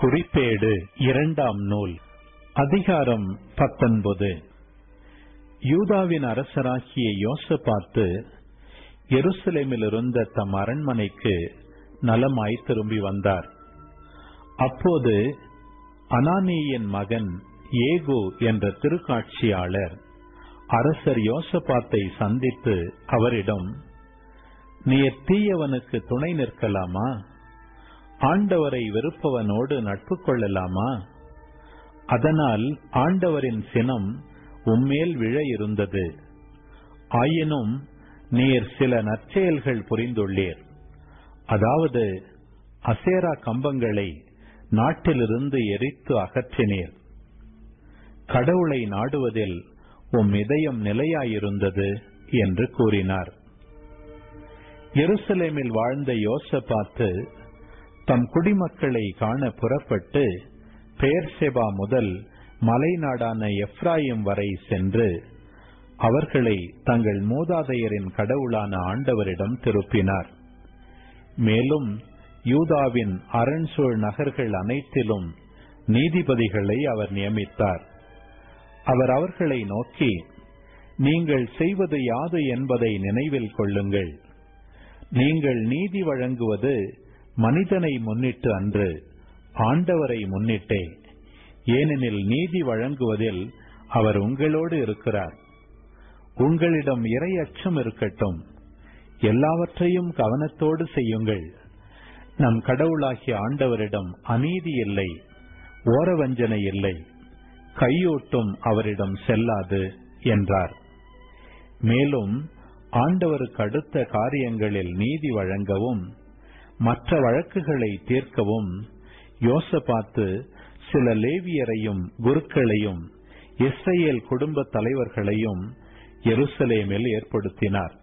குறிப்பேடு இரண்டாம் நூல் அதிகாரம் பத்தொன்பது யூதாவின் அரசராகிய யோசபாத்து எருசலேமில் இருந்த தம் அரண்மனைக்கு நலமாய் திரும்பி வந்தார் அப்போது அனானியின் மகன் ஏகு என்ற திருக்காட்சியாளர் அரசர் யோசபாத்தை சந்தித்து அவரிடம் நீர் தீயவனுக்கு துணை நிற்கலாமா ஆண்டவரை வெறுப்பவனோடு நட்பு கொள்ளலாமா அதனால் ஆண்டவரின் சினம் உம்மேல் விழ இருந்தது ஆயினும் நீர் சில நற்செயல்கள் புரிந்துள்ளீர் அதாவது அசேரா கம்பங்களை நாட்டிலிருந்து எரித்து அகற்றினீர் கடவுளை நாடுவதில் உம் இதயம் நிலையாயிருந்தது என்று கூறினார் எருசலேமில் வாழ்ந்த யோசபாத்து தம் குடிமக்களை காண புறப்பட்டு பெயர்செபா முதல் மலைநாடான எப்ராயிம் வரை சென்று அவர்களை தங்கள் மூதாதையரின் கடவுளான ஆண்டவரிடம் திருப்பினார் மேலும் யூதாவின் அரண்சூழ் நகர்கள் அனைத்திலும் நீதிபதிகளை அவர் நியமித்தார் அவர் அவர்களை நோக்கி நீங்கள் செய்வது யாது என்பதை நினைவில் கொள்ளுங்கள் நீங்கள் நீதி வழங்குவது மனிதனை முன்னிட்டு அன்று ஆண்டவரை முன்னிட்டே ஏனெனில் நீதி வழங்குவதில் அவர் உங்களோடு இருக்கிறார் உங்களிடம் இறை அச்சம் இருக்கட்டும் எல்லாவற்றையும் கவனத்தோடு செய்யுங்கள் நம் கடவுளாகிய ஆண்டவரிடம் அநீதி இல்லை ஓரவஞ்சனை இல்லை கையூட்டும் அவரிடம் செல்லாது என்றார் மேலும் ஆண்டவருக்கு அடுத்த காரியங்களில் நீதி வழங்கவும் மற்ற வழக்குகளை தீர்க்கவும் யோசபாத்து சில லேவியரையும் குருக்களையும் இஸ்ரேல் குடும்ப தலைவர்களையும் எருசலேமில் ஏற்படுத்தினார்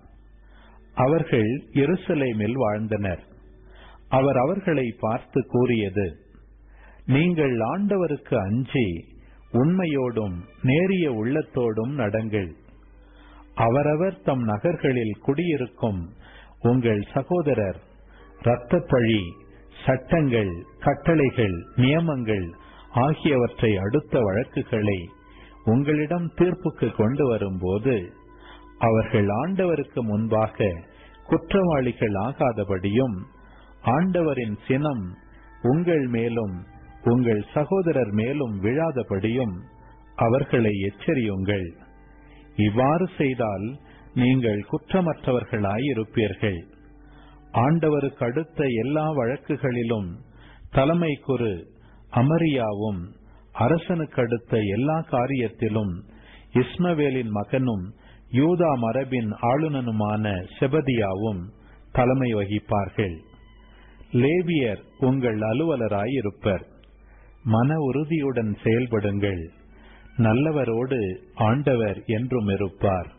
அவர்கள் எருசலேமில் வாழ்ந்தனர் அவர் அவர்களை பார்த்து கூறியது நீங்கள் ஆண்டவருக்கு அஞ்சி உண்மையோடும் நேரிய உள்ளத்தோடும் நடங்கள் அவரவர் தம் நகர்களில் குடியிருக்கும் உங்கள் சகோதரர் இரத்தப்பழி சட்டங்கள் கட்டளைகள் நியமங்கள் ஆகியவற்றை அடுத்த வழக்குகளை உங்களிடம் தீர்ப்புக்கு கொண்டு வரும்போது அவர்கள் ஆண்டவருக்கு முன்பாக குற்றவாளிகள் ஆகாதபடியும் ஆண்டவரின் சினம் உங்கள் மேலும் உங்கள் சகோதரர் மேலும் விழாதபடியும் அவர்களை எச்சரியுங்கள் இவ்வாறு செய்தால் நீங்கள் குற்றமற்றவர்களாயிருப்பீர்கள் ஆண்டவருக்கு அடுத்த எல்லா வழக்குகளிலும் தலைமை குரு அமரியாவும் அரசனுக்கு அடுத்த எல்லா காரியத்திலும் இஸ்மவேலின் மகனும் யூதா மரபின் ஆளுநனுமான செபதியாவும் தலைமை வகிப்பார்கள் லேவியர் உங்கள் அலுவலராயிருப்பர் மன உறுதியுடன் செயல்படுங்கள் நல்லவரோடு ஆண்டவர் என்றும் இருப்பார்